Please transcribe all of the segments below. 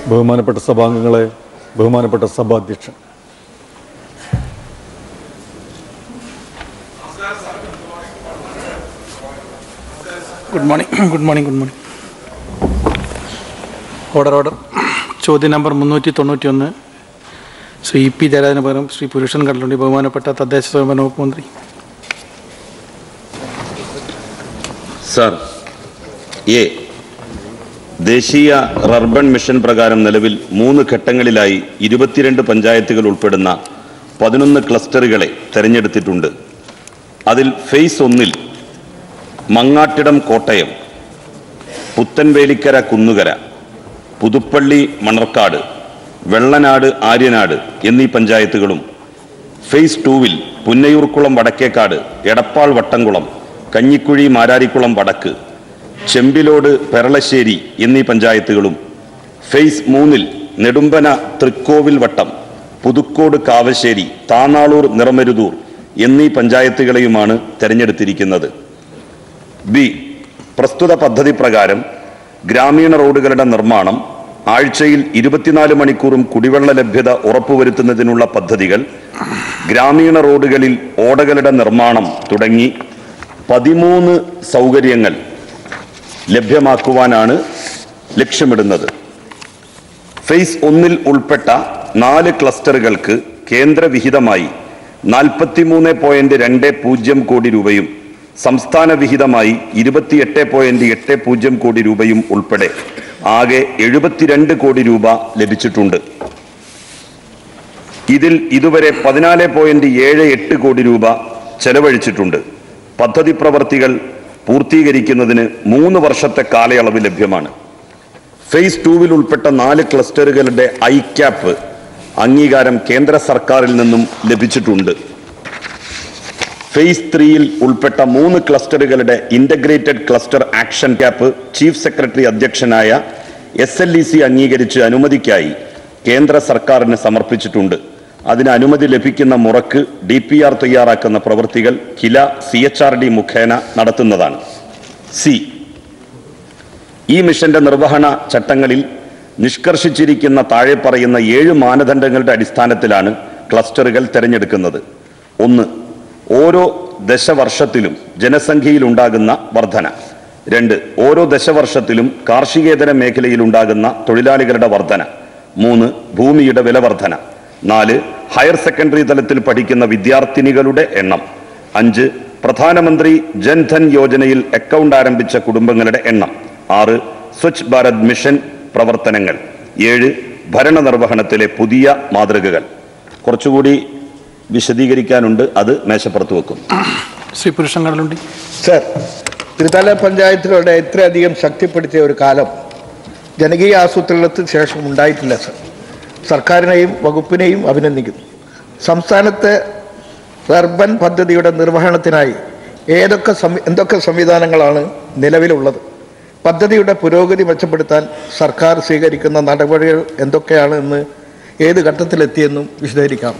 ബഹുമാനപ്പെട്ട സഭാംഗങ്ങളെ ബഹുമാനപ്പെട്ട സഭാധ്യക്ഷൻ good morning good morning good morning order order ചോദ്യം നമ്പർ മുന്നൂറ്റി തൊണ്ണൂറ്റി ഒന്ന് ശ്രീ ഇ പി ജയരാജന് പകരം ശ്രീ പുരുഷൻ കടലുണ്ടി ബഹുമാനപ്പെട്ട തദ്ദേശ സ്വയംഭരണ വകുപ്പ് മന്ത്രി സർ എ ദേശീയ റർബൺ മിഷൻ പ്രകാരം നിലവിൽ മൂന്ന് ഘട്ടങ്ങളിലായി ഇരുപത്തിരണ്ട് പഞ്ചായത്തുകൾ ഉൾപ്പെടുന്ന പതിനൊന്ന് ക്ലസ്റ്ററുകളെ തെരഞ്ഞെടുത്തിട്ടുണ്ട് അതിൽ ഫേസ് ഒന്നിൽ മങ്ങാട്ടിടം കോട്ടയം പുത്തൻവേലിക്കര കുന്നുകര പുതുപ്പള്ളി മണർക്കാട് വെള്ളനാട് ആര്യനാട് എന്നീ പഞ്ചായത്തുകളും ഫേസ് ടൂവിൽ പുന്നയൂർക്കുളം വടക്കേക്കാട് എടപ്പാൾ വട്ടംകുളം കഞ്ഞിക്കുഴി മാരാരിക്കുളം വടക്ക് ചെമ്പിലോട് പെരളശ്ശേരി എന്നീ പഞ്ചായത്തുകളും ഫേസ് മൂന്നിൽ നെടുമ്പന തൃക്കോവിൽ വട്ടം പുതുക്കോട് കാവശ്ശേരി താനാളൂർ നിറമരുതൂർ എന്നീ പഞ്ചായത്തുകളെയുമാണ് തെരഞ്ഞെടുത്തിരിക്കുന്നത് ബി പ്രസ്തുത പദ്ധതി പ്രകാരം ഗ്രാമീണ റോഡുകളുടെ നിർമ്മാണം ആഴ്ചയിൽ ഇരുപത്തിനാല് മണിക്കൂറും കുടിവെള്ള ലഭ്യത ഉറപ്പുവരുത്തുന്നതിനുള്ള പദ്ധതികൾ ഗ്രാമീണ റോഡുകളിൽ ഓടകളുടെ നിർമ്മാണം തുടങ്ങി പതിമൂന്ന് സൗകര്യങ്ങൾ ലഭ്യമാക്കുവാനാണ് ലക്ഷ്യമിടുന്നത് ഫേസ് ഒന്നിൽ ഉൾപ്പെട്ട നാല് ക്ലസ്റ്ററുകൾക്ക് കേന്ദ്രവിഹിതമായി നാൽപ്പത്തിമൂന്ന് പോയിന്റ് രണ്ട് പൂജ്യം കോടി രൂപയും സംസ്ഥാന വിഹിതമായി ഇരുപത്തിയെട്ട് പോയിന്റ് എട്ട് പൂജ്യം കോടി രൂപയും ഉൾപ്പെടെ ആകെ എഴുപത്തിരണ്ട് കോടി രൂപ ലഭിച്ചിട്ടുണ്ട് ഇതിൽ ഇതുവരെ പതിനാല് പോയിന്റ് ഏഴ് എട്ട് കോടി രൂപ ചെലവഴിച്ചിട്ടുണ്ട് പദ്ധതി പ്രവർത്തികൾ പൂർത്തീകരിക്കുന്നതിന് മൂന്ന് വർഷത്തെ കാലയളവ് ലഭ്യമാണ് ഫേസ് ടൂവിൽ ഉൾപ്പെട്ട നാല് ക്ലസ്റ്ററുകളുടെ ഐ ക്യാപ്പ് അംഗീകാരം കേന്ദ്ര സർക്കാരിൽ നിന്നും ലഭിച്ചിട്ടുണ്ട് ഫേസ് ത്രീയിൽ ഉൾപ്പെട്ട മൂന്ന് ക്ലസ്റ്ററുകളുടെ integrated cluster action cap chief secretary അധ്യക്ഷനായ എസ് എൽ ഇ സി അംഗീകരിച്ച് അനുമതിക്കായി കേന്ദ്ര സർക്കാരിന് സമർപ്പിച്ചിട്ടുണ്ട് അതിന് അനുമതി ലഭിക്കുന്ന മുറക്ക് ഡി പി ആർ തയ്യാറാക്കുന്ന പ്രവൃത്തികൾ KILA C H R D മുഖേന നടത്തുന്നതാണ് സി ഈ മിഷന്റെ നിർവഹണ ചട്ടങ്ങളിൽ നിഷ്കർഷിച്ചിരിക്കുന്ന താഴെ പറയുന്ന ഏഴ് മാനദണ്ഡങ്ങളുടെ അടിസ്ഥാനത്തിലാണ് ക്ലസ്റ്ററുകൾ തിരഞ്ഞെടുക്കുന്നത് ഒന്ന് ഓരോ ദശവർഷത്തിലും ജനസംഖ്യയിൽ ഉണ്ടാകുന്ന വർധന രണ്ട് ഓരോ ദശവർഷത്തിലും കാർഷികേതര മേഖലയിൽ ഉണ്ടാകുന്ന തൊഴിലാളികളുടെ വർധന മൂന്ന് ഭൂമിയുടെ വില വർധന നാല് ഹയർ സെക്കൻഡറി തലത്തിൽ പഠിക്കുന്ന വിദ്യാർത്ഥിനികളുടെ എണ്ണം അഞ്ച് പ്രധാനമന്ത്രി ജൻധൻ യോജനയിൽ അക്കൗണ്ട് ആരംഭിച്ച കുടുംബങ്ങളുടെ എണ്ണം ആറ് സ്വച്ഛ് ഭാരത് മിഷൻ പ്രവർത്തനങ്ങൾ ഏഴ് ഭരണനിർവഹണത്തിലെ പുതിയ മാതൃകകൾ കുറച്ചുകൂടി വിശദീകരിക്കാനുണ്ട് അത് മേശപ്പുറത്ത് വെക്കും ശ്രീ പുരുഷൻ കടലുണ്ടി സർ ത്രിതല പഞ്ചായത്തുകളുടെ ഇത്രയധികം ശക്തിപ്പെടുത്തിയ ഒരു കാലം ജനകീയ ആസൂത്രണത്തിന് ശേഷം ഉണ്ടായിട്ടില്ല സർ സർക്കാരിനെയും വകുപ്പിനെയും അഭിനന്ദിക്കുന്നു സംസ്ഥാനത്തെ അർബൻ പദ്ധതിയുടെ നിർവഹണത്തിനായി ഏതൊക്കെ സംവി എന്തൊക്കെ സംവിധാനങ്ങളാണ് നിലവിലുള്ളത് പദ്ധതിയുടെ പുരോഗതി മെച്ചപ്പെടുത്താൻ സർക്കാർ സ്വീകരിക്കുന്ന നടപടികൾ എന്തൊക്കെയാണ് എന്ന് ഏത് ഘട്ടത്തിലെത്തിയെന്നും വിശദീകരിക്കാം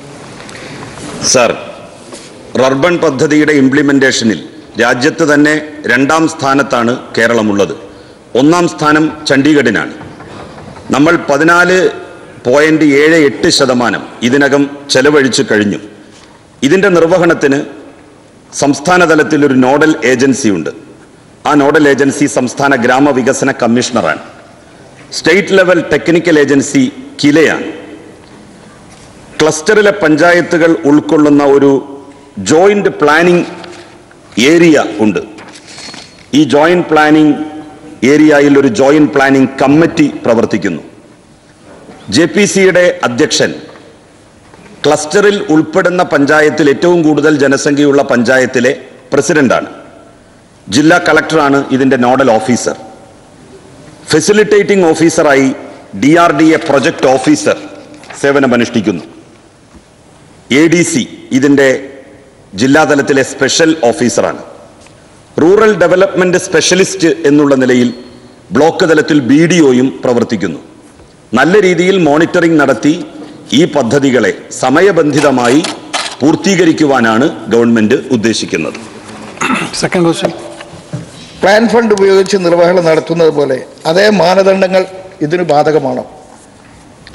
സർ റർബൺ പദ്ധതിയുടെ ഇംപ്ലിമെന്റേഷനിൽ രാജ്യത്ത് തന്നെ രണ്ടാം സ്ഥാനത്താണ് കേരളമുള്ളത് ഒന്നാം സ്ഥാനം ചണ്ഡീഗഡിനാണ് നമ്മൾ പതിനാല് പോയിന്റ് ഏഴ് എട്ട് ശതമാനം ഇതിനകം ചെലവഴിച്ചു കഴിഞ്ഞു ഇതിൻ്റെ നിർവഹണത്തിന് സംസ്ഥാന തലത്തിൽ ഒരു നോഡൽ ഏജൻസി ഉണ്ട് ആ നോഡൽ ഏജൻസി സംസ്ഥാന ഗ്രാമവികസന കമ്മീഷണറാണ് സ്റ്റേറ്റ് ലെവൽ ടെക്നിക്കൽ ഏജൻസി കിലയാണ് ക്ലസ്റ്ററിലെ പഞ്ചായത്തുകൾ ഉൾക്കൊള്ളുന്ന ഒരു ജോയിന്റ് പ്ലാനിംഗ് ഏരിയ ഉണ്ട് ഈ ജോയിന്റ് പ്ലാനിംഗ് ഏരിയയിൽ ഒരു ജോയിന്റ് പ്ലാനിംഗ് കമ്മിറ്റി പ്രവർത്തിക്കുന്നു ജെ പി സിയുടെ അധ്യക്ഷൻ ക്ലസ്റ്ററിൽ ഉൾപ്പെടുന്ന പഞ്ചായത്തിൽ ഏറ്റവും കൂടുതൽ ജനസംഖ്യയുള്ള പഞ്ചായത്തിലെ പ്രസിഡന്റാണ് ജില്ലാ കളക്ടറാണ് ഇതിന്റെ നോഡൽ ഓഫീസർ ഫെസിലിറ്റേറ്റിംഗ് ഓഫീസറായി D R D A project officer സേവനമനുഷ്ഠിക്കുന്നു എ ഡി സി ഇതിൻ്റെ ജില്ലാതലത്തിലെ സ്പെഷ്യൽ ഓഫീസറാണ് റൂറൽ ഡെവലപ്മെന്റ് സ്പെഷ്യലിസ്റ്റ് എന്നുള്ള നിലയിൽ ബ്ലോക്ക് തലത്തിൽ ബി ഡി ഒയും പ്രവർത്തിക്കുന്നു നല്ല രീതിയിൽ മോണിറ്ററിംഗ് നടത്തി ഈ പദ്ധതികളെ സമയബന്ധിതമായി പൂർത്തീകരിക്കുവാനാണ് ഗവൺമെന്റ് ഉദ്ദേശിക്കുന്നത് സെക്കൻഡ് ക്വസ്റ്റ്യൻ പ്ലാൻ ഫണ്ട് ഉപയോഗിച്ച് നിർവഹണം നടത്തുന്നത് പോലെ അതേ മാനദണ്ഡങ്ങൾ ഇതിന് ബാധകമാണോ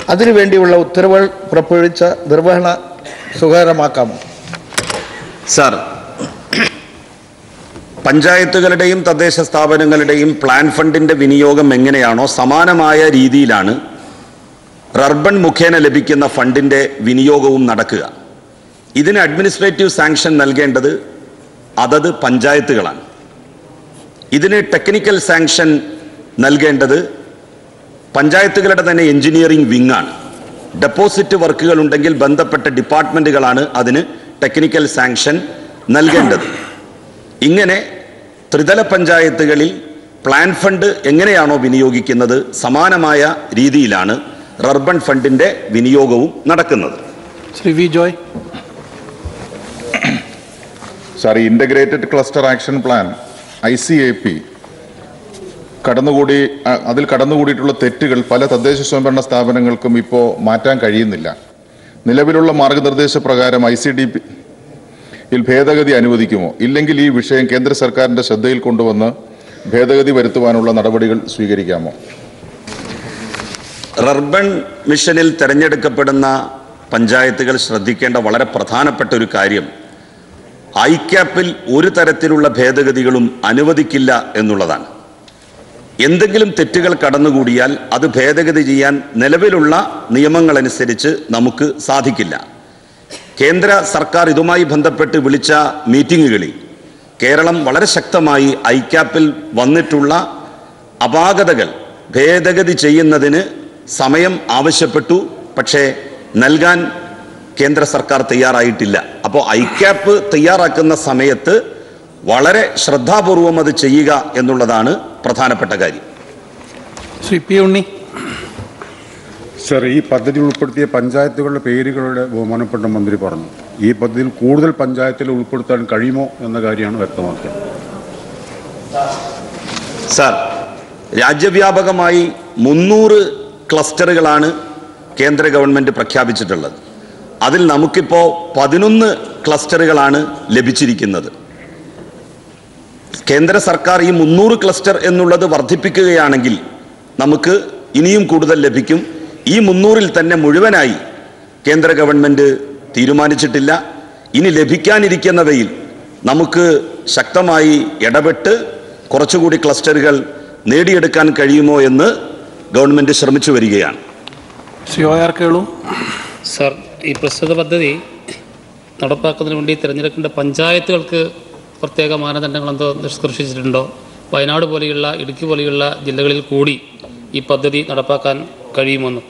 അതിനുവേണ്ടിയുള്ള ഉത്തരവുകൾ പുറപ്പെടുവിച്ച നിർവഹണ സുഖകരമാക്കാമോ സാർ പഞ്ചായത്തുകളുടെയും തദ്ദേശ സ്ഥാപനങ്ങളുടെയും പ്ലാൻ ഫണ്ടിന്റെ വിനിയോഗം എങ്ങനെയാണോ സമാനമായ രീതിയിലാണ് റർബൻ മുഖേന ലഭിക്കുന്ന ഫണ്ടിന്റെ വിനിയോഗവും നടക്കുക ഇതിന് അഡ്മിനിസ്ട്രേറ്റീവ് സാങ്ഷൻ നൽകേണ്ടത് അതത് പഞ്ചായത്തുകളാണ് ഇതിന് ടെക്നിക്കൽ സാങ്ഷൻ നൽകേണ്ടത് പഞ്ചായത്തുകളുടെ തന്നെ എഞ്ചിനീയറിംഗ് വിങ് ആണ് ഡെപ്പോസിറ്റ് വർക്കുകൾ ഉണ്ടെങ്കിൽ ബന്ധപ്പെട്ട ഡിപ്പാർട്ട്മെന്റുകളാണ് അതിന് ടെക്നിക്കൽ സാങ്ഷൻ നൽകേണ്ടത് ഇങ്ങനെ ത്രിതല പഞ്ചായത്തുകളിൽ പ്ലാൻ ഫണ്ട് എങ്ങനെയാണോ വിനിയോഗിക്കുന്നത് സമാനമായ രീതിയിലാണ് റർബൻ ഫണ്ടിന്റെ വിനിയോഗവും നടക്കുന്നത് ശ്രീ വി ജോയ് സാർ ഈ integrated cluster action plan I C A P കടന്നുകൂടി അ- അതിൽ കടന്നുകൂടിയിട്ടുള്ള തെറ്റുകൾ പല തദ്ദേശ സ്വയംഭരണ സ്ഥാപനങ്ങൾക്കും ഇപ്പോൾ മാറ്റാൻ കഴിയുന്നില്ല നിലവിലുള്ള മാർഗനിർദ്ദേശ പ്രകാരം ഐ സി ഡി പി യിൽ ഭേദഗതി അനുവദിക്കുമോ ഇല്ലെങ്കിൽ ഈ വിഷയം കേന്ദ്ര സർക്കാരിൻ്റെ ശ്രദ്ധയിൽ കൊണ്ടുവന്ന് ഭേദഗതി വരുത്തുവാനുള്ള നടപടികൾ സ്വീകരിക്കാമോ റർബൻ മിഷനിൽ തിരഞ്ഞെടുക്കപ്പെടുന്ന പഞ്ചായത്തുകൾ ശ്രദ്ധിക്കേണ്ട വളരെ പ്രധാനപ്പെട്ട ഒരു കാര്യം ഐക്യാപ്പിൽ ഒരു തരത്തിലുള്ള ഭേദഗതികളും അനുവദിക്കില്ല എന്നുള്ളതാണ് എന്തെങ്കിലും തെറ്റുകൾ കടന്നുകൂടിയാൽ അത് ഭേദഗതി ചെയ്യാൻ നിലവിലുള്ള നിയമങ്ങളനുസരിച്ച് നമുക്ക് സാധിക്കില്ല കേന്ദ്ര സർക്കാർ ഇതുമായി ബന്ധപ്പെട്ട് വിളിച്ച മീറ്റിങ്ങുകളിൽ കേരളം വളരെ ശക്തമായി ഐക്യാപ്പിൽ വന്നിട്ടുള്ള അപാകതകൾ ഭേദഗതി ചെയ്യുന്നതിന് സമയം ആവശ്യപ്പെട്ടു പക്ഷേ നൽകാൻ കേന്ദ്ര സർക്കാർ തയ്യാറായിട്ടില്ല അപ്പോൾ ഐക്യാപ്പ് തയ്യാറാക്കുന്ന സമയത്ത് വളരെ ശ്രദ്ധാപൂർവം അത് ചെയ്യുക എന്നുള്ളതാണ് പ്രധാനപ്പെട്ട കാര്യം ശ്രീ പി ഉണ്ണി സർ ഈ പദ്ധതി ഉൾപ്പെടുത്തിയ പഞ്ചായത്തുകളുടെ പേരുകളുടെ ബഹുമാനപ്പെട്ട മന്ത്രി പറഞ്ഞു ഈ പദ്ധതിയിൽ കൂടുതൽ പഞ്ചായത്തിൽ ഉൾപ്പെടുത്താൻ കഴിയുമോ എന്ന കാര്യമാണ് വ്യക്തമാക്കിയത് സാർ രാജ്യവ്യാപകമായി മുന്നൂറ് ക്ലസ്റ്ററുകളാണ് കേന്ദ്ര ഗവൺമെന്റ് പ്രഖ്യാപിച്ചിട്ടുള്ളത് അതിൽ നമുക്കിപ്പോൾ പതിനൊന്ന് ക്ലസ്റ്ററുകളാണ് ലഭിച്ചിരിക്കുന്നത് കേന്ദ്ര സർക്കാർ ഈ മുന്നൂറ് ക്ലസ്റ്റർ എന്നുള്ളത് വർദ്ധിപ്പിക്കുകയാണെങ്കിൽ നമുക്ക് ഇനിയും കൂടുതൽ ലഭിക്കും ഈ മുന്നൂറിൽ തന്നെ മുഴുവനായി കേന്ദ്ര ഗവൺമെന്റ് തീരുമാനിച്ചിട്ടില്ല ഇനി ലഭിക്കാനിരിക്കുന്നവയിൽ നമുക്ക് ശക്തമായി ഇടപെട്ട് കുറച്ചുകൂടി ക്ലസ്റ്ററുകൾ നേടിയെടുക്കാൻ കഴിയുമോ എന്ന് ഗവൺമെന്റ് ശ്രമിച്ചു വരികയാണ് Shri O R Kelu sir ഈ പ്രസ്തുത പദ്ധതി നടപ്പാക്കുന്നതിന് വേണ്ടി തിരഞ്ഞെടുക്കേണ്ട പഞ്ചായത്തുകൾക്ക് പ്രത്യേക മാനദണ്ഡങ്ങൾ എന്തോ നിഷ്കർഷിച്ചിട്ടുണ്ടോ വയനാട് പോലെയുള്ള ഇടുക്കി പോലെയുള്ള ജില്ലകളിൽ കൂടി ഈ പദ്ധതി നടപ്പാക്കാൻ കഴിയുമെന്ന്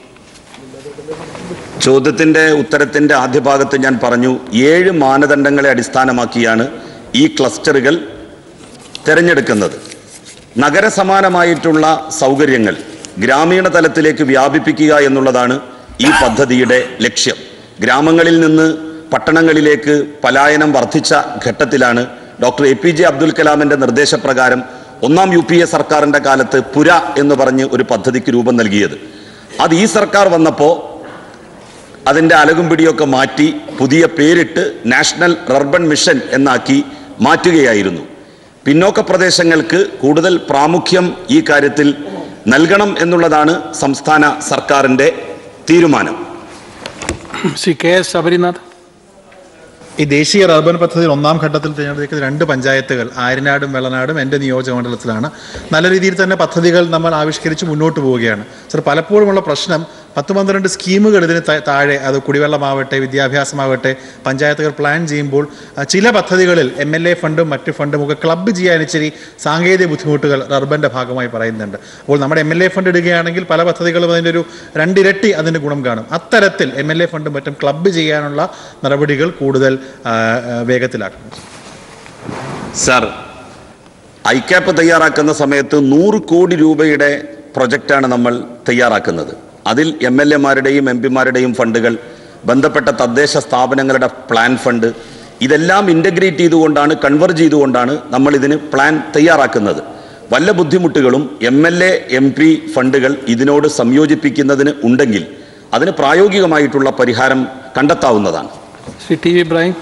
ചോദ്യത്തിന്റെ ഉത്തരത്തിന്റെ ആദ്യ ഭാഗത്ത് ഞാൻ പറഞ്ഞു ഏഴ് മാനദണ്ഡങ്ങളെ അടിസ്ഥാനമാക്കിയാണ് ഈ ക്ലസ്റ്ററുകൾ തിരഞ്ഞെടുക്കുന്നത് നഗരസമാനമായിട്ടുള്ള സൗകര്യങ്ങൾ ഗ്രാമീണ തലത്തിലേക്ക് വ്യാപിപ്പിക്കുക എന്നുള്ളതാണ് ഈ പദ്ധതിയുടെ ലക്ഷ്യം ഗ്രാമങ്ങളിൽ നിന്ന് പട്ടണങ്ങളിലേക്ക് പലായനം വർദ്ധിച്ച ഘട്ടത്തിലാണ് doctor A P J Abdul കലാമിന്റെ നിർദ്ദേശപ്രകാരം ഒന്നാം യു പി എ സർക്കാരിന്റെ കാലത്ത് പുര എന്ന് പറഞ്ഞ് ഒരു പദ്ധതിക്ക് രൂപം നൽകിയത് അത് ഈ സർക്കാർ വന്നപ്പോൾ അതിൻ്റെ അലകും പിടിയൊക്കെ മാറ്റി പുതിയ പേരിട്ട് നാഷണൽ റർബൻ മിഷൻ എന്നാക്കി മാറ്റുകയായിരുന്നു പിന്നോക്ക പ്രദേശങ്ങൾക്ക് കൂടുതൽ പ്രാമുഖ്യം ഈ കാര്യത്തിൽ നൽകണം എന്നുള്ളതാണ് സംസ്ഥാന സർക്കാരിൻ്റെ തീരുമാനം ശ്രീ കെ എസ് ശബരിനാഥ് ഈ ദേശീയ റർബൻ പദ്ധതിയിൽ ഒന്നാം ഘട്ടത്തിൽ തിരഞ്ഞെടുക്കുന്ന രണ്ട് പഞ്ചായത്തുകൾ ആര്യനാടും വെള്ളനാടും എൻ്റെ നിയോജക മണ്ഡലത്തിലാണ് നല്ല രീതിയിൽ തന്നെ പദ്ധതികൾ നമ്മൾ ആവിഷ്കരിച്ച് മുന്നോട്ട് പോവുകയാണ് സർ പലപ്പോഴുമുള്ള പ്രശ്നം പത്ത് പന്ത്രണ്ട് സ്കീമുകൾ ഇതിന് ത- താഴെ അത് കുടിവെള്ളമാവട്ടെ വിദ്യാഭ്യാസമാവട്ടെ പഞ്ചായത്തുകൾ പ്ലാൻ ചെയ്യുമ്പോൾ ആ, ചില പദ്ധതികളിൽ എം എൽ എ ഫണ്ടും മറ്റ് ഫണ്ടും ഒക്കെ ക്ലബ്ബ് ചെയ്യാൻ ഇച്ചിരി സാങ്കേതിക ബുദ്ധിമുട്ടുകൾ റർബൻ്റെ ഭാഗമായി പറയുന്നുണ്ട് അപ്പോൾ നമ്മുടെ എം എൽ എ ഫണ്ട് ഇടുകയാണെങ്കിൽ പല പദ്ധതികളും അതിൻ്റെ ഒരു രണ്ടിരട്ടി അതിൻ്റെ ഗുണം കാണും അത്തരത്തിൽ എം എൽ എ ഫണ്ടും മറ്റും ക്ലബ്ബ് ചെയ്യാനുള്ള നടപടികൾ കൂടുതൽ ആ, ആ, വേഗത്തിലാക്കണം സർ ഐക്യാപ്പ് തയ്യാറാക്കുന്ന സമയത്ത് നൂറ് കോടി രൂപയുടെ പ്രൊജക്റ്റാണ് നമ്മൾ തയ്യാറാക്കുന്നത് അതിൽ എം എൽ എമാരുടെയും എം പിമാരുടെയും ഫണ്ടുകൾ ബന്ധപ്പെട്ട തദ്ദേശ സ്ഥാപനങ്ങളുടെ പ്ലാൻ ഫണ്ട് ഇതെല്ലാം ഇൻ്റഗ്രേറ്റ് ചെയ്തുകൊണ്ടാണ് കൺവെർജ് ചെയ്തുകൊണ്ടാണ് നമ്മൾ ഇതിന് പ്ലാൻ തയ്യാറാക്കുന്നത് വല്ല ബുദ്ധിമുട്ടുകളും M L A M P ഫണ്ടുകൾ ഇതിനോട് സംയോജിപ്പിക്കുന്നതിന് ഉണ്ടെങ്കിൽ അതിന് പ്രായോഗികമായിട്ടുള്ള പരിഹാരം കണ്ടെത്താവുന്നതാണ് Shri T V Ibrahim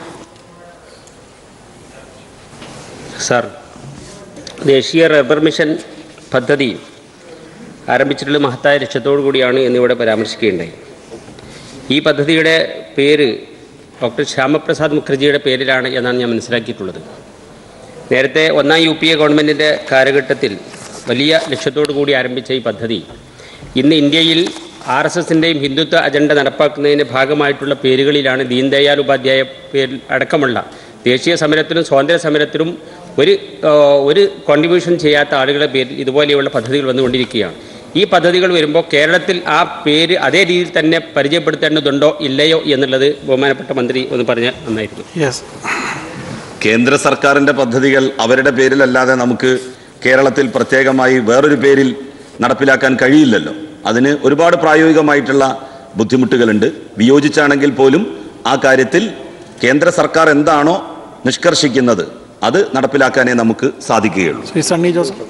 sir ദേശീയ റബ്ബർ മിഷൻ പദ്ധതി ആരംഭിച്ചിട്ടുള്ള മഹത്തായ ലക്ഷ്യത്തോടു കൂടിയാണ് എന്നിവിടെ പരാമർശിക്കുകയുണ്ടായി ഈ പദ്ധതിയുടെ പേര് ഡോക്ടർ ശ്യാമപ്രസാദ് മുഖർജിയുടെ പേരിലാണ് എന്നാണ് ഞാൻ മനസ്സിലാക്കിയിട്ടുള്ളത് നേരത്തെ ഒന്നാം യു പി എ ഗവൺമെൻറ്റിൻ്റെ കാലഘട്ടത്തിൽ വലിയ ലക്ഷ്യത്തോടു കൂടി ആരംഭിച്ച ഈ പദ്ധതി ഇന്ന് ഇന്ത്യയിൽ ആർ എസ് എസിൻ്റെയും ഹിന്ദുത്വ അജണ്ട നടപ്പാക്കുന്നതിൻ്റെ ഭാഗമായിട്ടുള്ള പേരുകളിലാണ് ദീൻദയാൽ ഉപാധ്യായ പേരിൽ അടക്കമുള്ള ദേശീയ സമരത്തിലും സ്വാതന്ത്ര്യ സമരത്തിലും ഒരു ആ, ഒരു കോൺട്രിബ്യൂഷൻ ചെയ്യാത്ത ആളുകളുടെ പേരിൽ ഇതുപോലെയുള്ള പദ്ധതികൾ വന്നുകൊണ്ടിരിക്കുകയാണ് ഈ പദ്ധതികൾ വരുമ്പോൾ കേരളത്തിൽ ആ പേര് അതേ രീതിയിൽ തന്നെ പരിചയപ്പെടുത്തേണ്ടതുണ്ടോ ഇല്ലയോ എന്നുള്ളത് ബഹുമാനപ്പെട്ട മന്ത്രി ഒന്ന് പറഞ്ഞാൽ നന്നായിരിക്കും യെസ് കേന്ദ്ര സർക്കാരിന്റെ പദ്ധതികൾ അവരുടെ പേരിലല്ലാതെ നമുക്ക് കേരളത്തിൽ പ്രത്യേകമായി വേറൊരു പേരിൽ നടപ്പിലാക്കാൻ കഴിയില്ലല്ലോ അതിന് ഒരുപാട് പ്രായോഗികമായിട്ടുള്ള ബുദ്ധിമുട്ടുകളുണ്ട് വിയോജിച്ചാണെങ്കിൽ പോലും ആ കാര്യത്തിൽ കേന്ദ്ര സർക്കാർ എന്താണോ നിഷ്കർഷിക്കുന്നത് അത് നടപ്പിലാക്കാനേ നമുക്ക് സാധിക്കുകയുള്ളൂ ശ്രീ സണ്ണി ജോസഫ്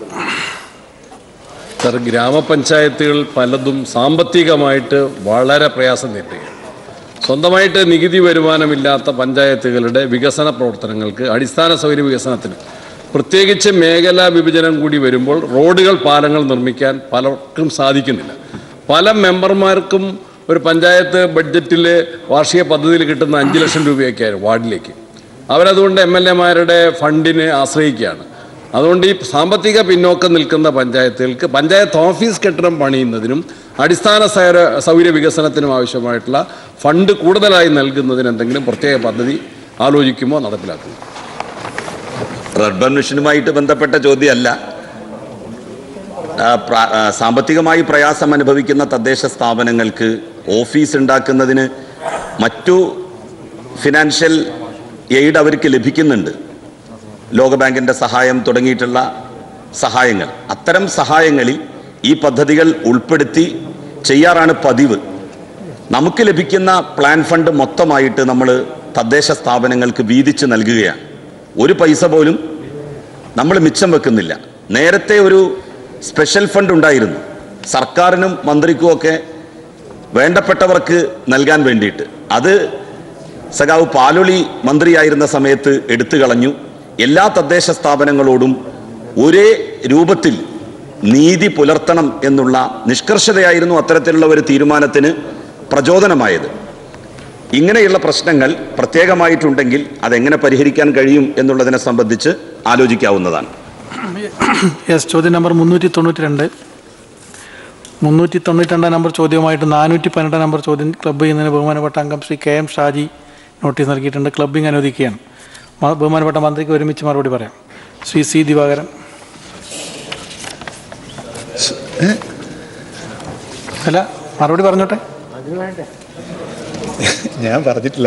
സർ ഗ്രാമപഞ്ചായത്തുകൾ പലതും സാമ്പത്തികമായിട്ട് വളരെ പ്രയാസം നേരിടുകയാണ് സ്വന്തമായിട്ട് നികുതി വരുമാനമില്ലാത്ത പഞ്ചായത്തുകളുടെ വികസന പ്രവർത്തനങ്ങൾക്ക് അടിസ്ഥാന സൗകര്യ വികസനത്തിന് പ്രത്യേകിച്ച് മേഖലാ വിഭജനം കൂടി വരുമ്പോൾ റോഡുകൾ പാലങ്ങൾ നിർമ്മിക്കാൻ പലർക്കും സാധിക്കുന്നില്ല പല മെമ്പർമാർക്കും ഒരു പഞ്ചായത്ത് ബഡ്ജറ്റിൽ വാർഷിക പദ്ധതിയിൽ കിട്ടുന്ന അഞ്ച് ലക്ഷം രൂപയൊക്കെയായിരുന്നു വാർഡിലേക്ക് അവരതുകൊണ്ട് എം എൽ എമാരുടെ ഫണ്ടിനെ ആശ്രയിക്കുകയാണ് അതുകൊണ്ട് ഈ സാമ്പത്തിക പിന്നോക്കം നിൽക്കുന്ന പഞ്ചായത്തുകൾക്ക് പഞ്ചായത്ത് ഓഫീസ് കെട്ടിടം പണിയുന്നതിനും അടിസ്ഥാന സൗര- സൗകര്യ വികസനത്തിനും ആവശ്യമായിട്ടുള്ള ഫണ്ട് കൂടുതലായി നൽകുന്നതിന് എന്തെങ്കിലും പ്രത്യേക പദ്ധതി ആലോചിക്കുമോ നടപ്പിലാക്കുമോ റബ്ബർ മിഷനുമായിട്ട് ബന്ധപ്പെട്ട ചോദ്യമല്ല ആ, പ്ര- ആ, സാമ്പത്തികമായി പ്രയാസം അനുഭവിക്കുന്ന തദ്ദേശ സ്ഥാപനങ്ങൾക്ക് ഓഫീസ് ഉണ്ടാക്കുന്നതിന് മറ്റു ഫിനാൻഷ്യൽ എയ്ഡ് അവർക്ക് ലഭിക്കുന്നുണ്ട് ലോകബാങ്കിൻ്റെ സഹായം തുടങ്ങിയിട്ടുള്ള സഹായങ്ങൾ അത്തരം സഹായങ്ങളിൽ ഈ പദ്ധതികൾ ഉൾപ്പെടുത്തി ചെയ്യാറാണ് പതിവ് നമുക്ക് ലഭിക്കുന്ന പ്ലാൻ ഫണ്ട് മൊത്തമായിട്ട് നമ്മൾ തദ്ദേശ സ്ഥാപനങ്ങൾക്ക് വീതിച്ച് നൽകുകയാണ് ഒരു പൈസ പോലും നമ്മൾ മിച്ചം വെക്കുന്നില്ല നേരത്തെ ഒരു സ്പെഷ്യൽ ഫണ്ട് ഉണ്ടായിരുന്നു സർക്കാരിനും മന്ത്രിക്കുമൊക്കെ വേണ്ടപ്പെട്ടവർക്ക് നൽകാൻ വേണ്ടിയിട്ട് അത് സഖാവ് പാലൊളി മന്ത്രിയായിരുന്ന സമയത്ത് എടുത്തു കളഞ്ഞു എല്ലാ തദ്ദേശ സ്ഥാപനങ്ങളോടും ഒരേ രൂപത്തിൽ നീതി പുലർത്തണം എന്നുള്ള നിഷ്കർഷതയായിരുന്നു അത്തരത്തിലുള്ള ഒരു തീരുമാനത്തിന് പ്രചോദനമായത് ഇങ്ങനെയുള്ള പ്രശ്നങ്ങൾ പ്രത്യേകമായിട്ടുണ്ടെങ്കിൽ അതെങ്ങനെ പരിഹരിക്കാൻ കഴിയും എന്നുള്ളതിനെ സംബന്ധിച്ച് ആലോചിക്കാവുന്നതാണ് യെസ് ചോദ്യം നമ്പർ മുന്നൂറ്റി തൊണ്ണൂറ്റി രണ്ട് മുന്നൂറ്റി തൊണ്ണൂറ്റി രണ്ടാം നമ്പർ ചോദ്യവുമായിട്ട് നാനൂറ്റി പതിനെട്ടാം നമ്പർ ചോദ്യം ക്ലബ്ബ് ചെയ്യുന്നതിന് ബഹുമാനപ്പെട്ട അംഗം Shri K M Shaji notice നൽകിയിട്ടുണ്ട് ക്ലബ്ബിംഗ് അനുവദിക്കുകയാണ് മ- ബഹുമാനപ്പെട്ട മന്ത്രിക്ക് ഒരുമിച്ച് മറുപടി പറയാം ശ്രീ സി ദിവാകരൻ അല്ല മറുപടി പറഞ്ഞോട്ടെ ഞാൻ പറഞ്ഞിട്ടില്ല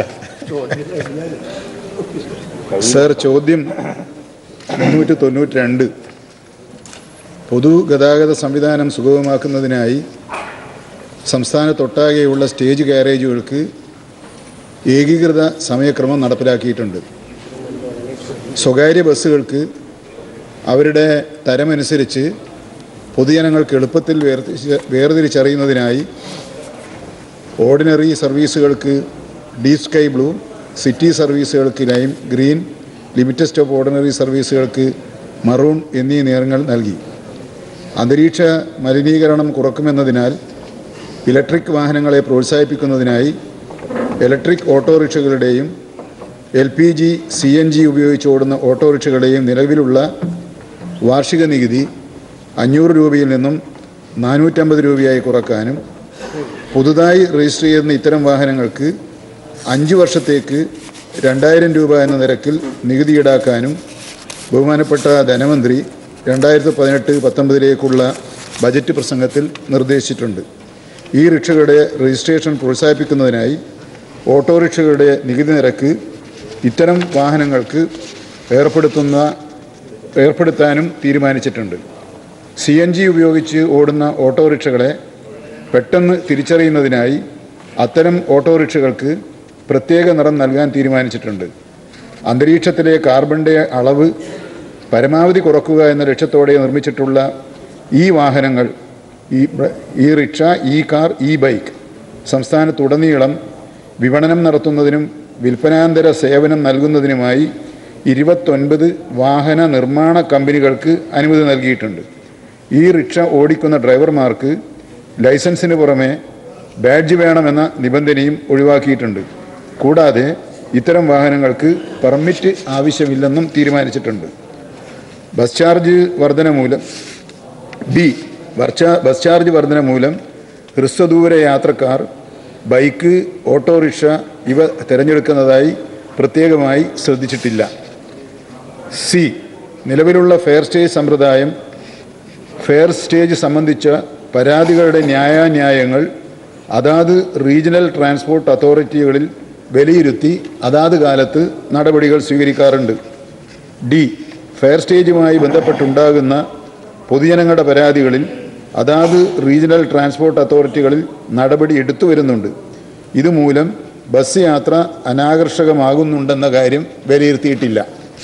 സർ ചോദ്യം മുന്നൂറ്റി തൊണ്ണൂറ്റി രണ്ട് പൊതുഗതാഗത സംവിധാനം സുഗമമാക്കുന്നതിനായി സംസ്ഥാനത്തൊട്ടാകെയുള്ള സ്റ്റേജ് ഗാരേജുകൾക്ക് ഏകീകൃത സമയക്രമം നടപ്പിലാക്കിയിട്ടുണ്ട് സ്വകാര്യ ബസ്സുകൾക്ക് അവരുടെ തരമനുസരിച്ച് പൊതുജനങ്ങൾക്ക് എളുപ്പത്തിൽ വേർതിരിച്ച് വേർതിരിച്ചറിയുന്നതിനായി ഓർഡിനറി സർവീസുകൾക്ക് ഡീപ് സ്കൈ ബ്ലൂ സിറ്റി സർവീസുകൾക്ക് lime green limited stop ordinary സർവീസുകൾക്ക് മറൂൺ എന്നീ നിറങ്ങൾ നൽകി അന്തരീക്ഷ മലിനീകരണം കുറക്കുമെന്നതിനാൽ ഇലക്ട്രിക് വാഹനങ്ങളെ പ്രോത്സാഹിപ്പിക്കുന്നതിനായി ഇലക്ട്രിക് ഓട്ടോറിക്ഷകളുടെയും L P G C N G ഉപയോഗിച്ച് ഓടുന്ന ഓട്ടോറിക്ഷകളുടെയും നിലവിലുള്ള വാർഷിക നികുതി അഞ്ഞൂറ് രൂപയിൽ നിന്നും നാനൂറ്റമ്പത് രൂപയായി കുറക്കാനും പുതുതായി രജിസ്റ്റർ ചെയ്യുന്ന ഇത്തരം വാഹനങ്ങൾക്ക് അഞ്ച് വർഷത്തേക്ക് രണ്ടായിരം രൂപ എന്ന നിരക്കിൽ നികുതി ഈടാക്കാനും ബഹുമാനപ്പെട്ട ധനമന്ത്രി രണ്ടായിരത്തി പതിനെട്ട് പത്തൊമ്പതിലേക്കുള്ള ബജറ്റ് പ്രസംഗത്തിൽ നിർദ്ദേശിച്ചിട്ടുണ്ട് ഈ റിക്ഷകളുടെ രജിസ്ട്രേഷൻ പ്രോത്സാഹിപ്പിക്കുന്നതിനായി ഓട്ടോറിക്ഷകളുടെ നികുതി നിരക്ക് ഇത്തരം വാഹനങ്ങൾക്ക് ഏർപ്പെടുത്തുന്ന ഏർപ്പെടുത്താനും തീരുമാനിച്ചിട്ടുണ്ട് സി എൻ ജി ഉപയോഗിച്ച് ഓടുന്ന ഓട്ടോറിക്ഷകളെ പെട്ടെന്ന് തിരിച്ചറിയുന്നതിനായി അത്തരം ഓട്ടോറിക്ഷകൾക്ക് പ്രത്യേക നിറം നൽകാൻ തീരുമാനിച്ചിട്ടുണ്ട് അന്തരീക്ഷത്തിലെ കാർബണിൻ്റെ അളവ് പരമാവധി കുറക്കുക എന്ന ലക്ഷ്യത്തോടെ നിർമ്മിച്ചിട്ടുള്ള ഈ വാഹനങ്ങൾ ഈ ബ- ഈ റിക്ഷ ഈ കാർ ഈ ബൈക്ക് സംസ്ഥാനത്തുടനീളം വിപണനം നടത്തുന്നതിനും വിൽപ്പനാന്തര സേവനം നൽകുന്നതിനുമായി ഇരുപത്തൊൻപത് വാഹന നിർമ്മാണ കമ്പനികൾക്ക് അനുമതി നൽകിയിട്ടുണ്ട് ഈ റിക്ഷ ഓടിക്കുന്ന ഡ്രൈവർമാർക്ക് ലൈസൻസിന് പുറമെ ബാഡ്ജ് വേണമെന്ന നിബന്ധനയും ഒഴിവാക്കിയിട്ടുണ്ട് കൂടാതെ ഇത്തരം വാഹനങ്ങൾക്ക് പെർമിറ്റ് ആവശ്യമില്ലെന്നും തീരുമാനിച്ചിട്ടുണ്ട് ബസ് ചാർജ് വർധന മൂലം ബി വർച്ച- ബസ് ചാർജ് വർധന മൂലം ഹ്രസ്വദൂര യാത്രക്കാർ ബൈക്ക് ഓട്ടോറിക്ഷ ഇവ തിരഞ്ഞെടുക്കുന്നതായി പ്രത്യേകമായി ശ്രദ്ധിച്ചിട്ടില്ല സി നിലവിലുള്ള ഫെയർ സ്റ്റേജ് സമ്പ്രദായം ഫെയർ സ്റ്റേജ് സംബന്ധിച്ച പരാതികളുടെ ന്യായാന്യായങ്ങൾ അതാത് റീജിയണൽ ട്രാൻസ്പോർട്ട് അതോറിറ്റികളിൽ വിലയിരുത്തി അതാത് കാലത്ത് നടപടികൾ സ്വീകരിക്കാറുണ്ട് ഡി ഫെയർ സ്റ്റേജുമായി ബന്ധപ്പെട്ടുണ്ടാകുന്ന പൊതുജനങ്ങളുടെ പരാതികളിൽ അതാത് റീജിയണൽ ട്രാൻസ്പോർട്ട് അതോറിറ്റികളിൽ നടപടി എടുത്തു വരുന്നുണ്ട് ഇതുമൂലം ബസ് യാത്ര അനാകർഷകമാകുന്നുണ്ടെന്ന കാര്യം വിലയിരുത്തിയിട്ടില്ല